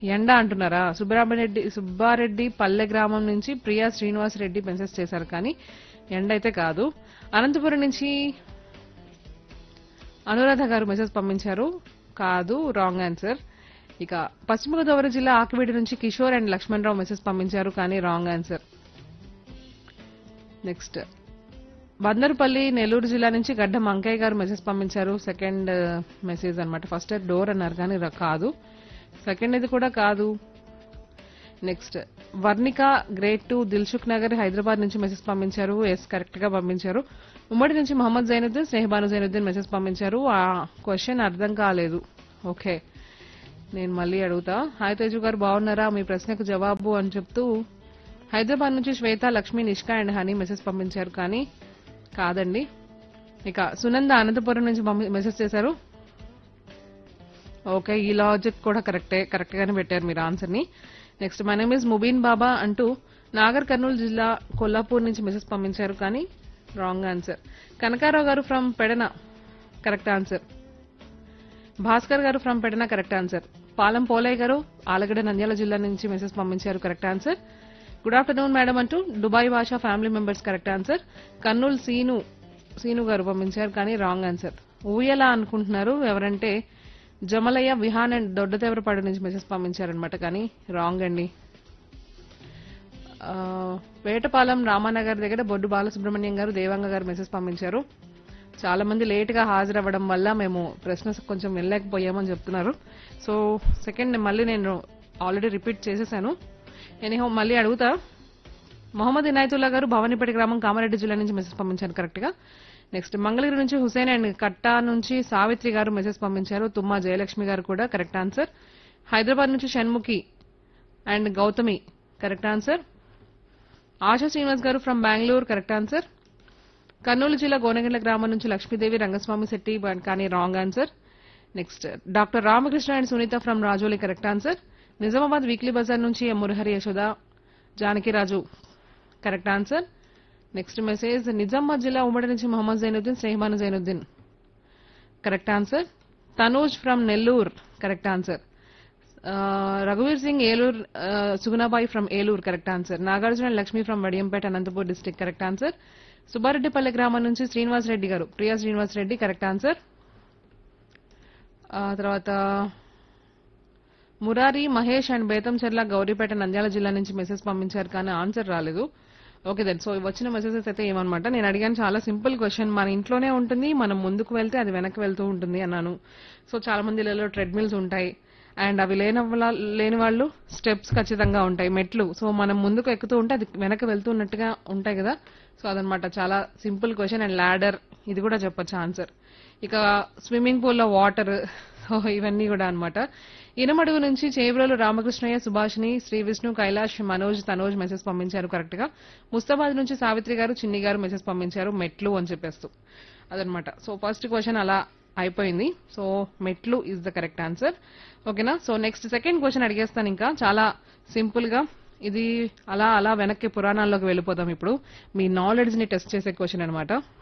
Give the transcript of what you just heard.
ఎండ అంటున్నారా సుబ్రహ్మరెడ్డి సుబ్బారెడ్డి పల్లె గ్రామం నుంచి ప్రియా శ్రీనివాస్ రెడ్డి మెసేజ్ చేశారు కానీ ఎండ అయితే కాదు అనంతపురం నుంచి అనురాధ గారు మెసేజ్ పంపించారు కాదు రాంగ్ ఆన్సర్ ఇక పశ్చిమ గోదావరి జిల్లా ఆకివీడి నుంచి కిషోర్ అండ్ లక్ష్మణ్ రావు మెసేజ్ పంపించారు కానీ wrong answer next Bandarupalli Nellore జిల్లా నుంచి గడ్డ మంకయ్య గారు మెసేజ్ పంపించారు సెకండ్ మెసేజ్ అన్నమాట ఫస్ట్ డోర్ అన్నారు కానీ ర- కాదు సెకండ్ ఇది కూడా కాదు next Varnika great to Dilsukh Nagar Hyderabad నుంచి మెసేజ్ పంపించారు ఎస్ కరెక్ట్ గా పంపించారు ఉమ్మడి నుంచి మహమ్మద్ జైనుద్దీన్ స్నేహబాను జైనుద్దీన్ మెసేజ్ పంపించారు ఆ క్వశ్చన్ అర్థం కాలేదు ఓకే నేను మళ్ళీ అడుగుతా హాయ్ తేజు గారు బాగున్నారా మీ ప్రశ్నకు జవాబు అని చెప్తూ హైదరాబాద్ నుంచి Swetha Lakshmi Nishka and Honey message పంపించారు కానీ కాదండి ఇక సునంద అనంతపురం నుంచి పంపి- మెసేజ్ చేశారు ఓకే ఈ లాజిక్ కూడా కరెక్టే కరెక్ట్ గానే పెట్టారు మీరు ఆన్సర్ ని next my name is Mubeen Baba అంటూ నాగర్ కర్నూలు జిల్లా కొల్లాపూర్ నుంచి మెసేజ్ పంపించారు కానీ రాంగ్ ఆన్సర్ కనకారావు గారు from Pedana correct answer Bhaskar గారు from Pedana correct answer Palam Polayya గారు ఆలగడ్డ నంద్యాల జిల్లా నుంచి మెసేజ్ పంపించారు correct answer good afternoon madam అంటూ Dubai Basha family members correct answer Kurnool Seenu Seenu గారు పంపించారు కానీ రాంగ్ ఆన్సర్ ఊయలా అనుకుంటున్నారు ఎవరంటే జమలయ్య విహాన్ అండ్ దొడ్డదేవరపాడు నుంచి మెసేజ్ పంపించారనమాట కానీ రాంగ్ అండి ఆ, వేటపాలెం రామానగర్ దగ్గర బొడ్డు బాలసుబ్రహ్మణ్యం గారు దేవంగ గారు మెసేజ్ పంపించారు చాలా మంది లేట్ గా హాజరవ్వడం వల్ల మేము ప్రశ్న కొంచెం వెళ్ళలేకపోయామని చెప్తున్నారు సో సెకండ్ మళ్ళీ నేను ఆల్రెడీ రిపీట్ చేసేసాను ఎనీహో మళ్ళీ అడుగుతా మొహమ్మద్ ఇనాయతుల్లా గారు భవానీపేట గ్రామం కామారెడ్డి జిల్లా నుంచి మెసేజ్ పంపించారు కరెక్ట్ గా నెక్స్ట్ మంగళగిరి నుంచి హుసేన్ అండ్ కట్టా నుంచి సావిత్రి గారు మెసేజ్ పంపించారు తుమ్మా జయలక్ష్మి గారు కూడా కరెక్ట్ ఆన్సర్ హైదరాబాద్ నుంచి Shanmukhi and Gautami correct answer Asha Srinivas గారు from Bengaluru correct answer Kurnool జిల్లా గోనగండ్ల గ్రామం నుంచి లక్ష్మీదేవి రంగస్వామి శెట్టి బట్ కానీ wrong answer next doctor Ramakrishna and Sunitha from Rajoli correct answer Nizamabad weekly bazaar నుంచి M Murahari Yashoda Janakiraju correct answer next message Nizamabad జిల్లా ఉమ్మడి నుంచి Mohammed Zainuddin Snehamanu Zainuddin correct answer Tanuj from Nellore correct answer రఘువీర్ Singh Eluru Sugunabai from ఏలూర్ correct answer Nagarjuna and Lakshmi from Vadiyampeta Anantapur district correct answer Subbareddypalli గ్రామం నుంచి శ్రీనివాస్ రెడ్డి గారు ప్రియా శ్రీనివాస్ రెడ్డి కరెక్ట్ ఆన్సర్ ఆ తర్వాత మురారి మహేష్ అండ్ బేతంచెర్ల గౌరీపేట నంద్యాల జిల్లా నుంచి మెసేజ్ పంపించారు కానీ ఆన్సర్ రాలేదు ఓకే దెన్ సో వచ్చిన మెసేజెస్ అయితే ఏమన్నమాట నేను అడిగాను చాలా సింపుల్ క్వశ్చన్ మన ఇంట్లోనే ఉంటుంది మనం ముందుకు వెళ్తే అది వెనక్కి వెళ్తూ ఉంటుంది అన్నాను సో చాలా మంది ఇళ్ళలో ట్రెడ్మిల్స్ ఉంటాయి అండ్ అవి లేని వాళ్ళ- లేని వాళ్ళు స్టెప్స్ ఖచ్చితంగా ఉంటాయి మెట్లు సో మనం ముందుకు ఎక్కుతూ ఉంటే అది వెనక్కి వెళ్తున్నట్టుగా ఉంటాయి కదా సో అదనమాట చాలా సింపుల్ క్వశ్చన్ అండ్ ల్యాడర్ ఇది కూడా చెప్పొచ్చు ఆన్సర్ ఇక స్విమ్మింగ్ పూల్ లో వాటర్ సో ఇవన్నీ కూడా అన్నమాట ఇనమడుగు నుంచి చేబ్రోలు రామకృష్ణయ్య సుభాష్ని శ్రీ విష్ణు కైలాష్ మనోజ్ తనోజ్ మెసేజ్ పంపించారు కరెక్ట్ గా ముస్తాబాద్ నుంచి సావిత్రి గారు చిన్ని గారు మెసేజ్ పంపించారు మెట్లు అని చెప్పేస్తూ అదనమాట సో ఫస్ట్ క్వశ్చన్ అలా అయిపోయింది సో మెట్లు ఇస్ ద కరెక్ట్ ఆన్సర్ ఓకేనా సో నెక్స్ట్ సెకండ్ క్వశ్చన్ అడిగేస్తాను ఇంకా చాలా సింపుల్ గా ఇది అలా అలా వెనక్కి పురాణాల్లోకి వెళ్ళిపోతాం ఇప్పుడు మీ నాలెడ్జ్ ని టెస్ట్ చేసే క్వశ్చన్ అనమాట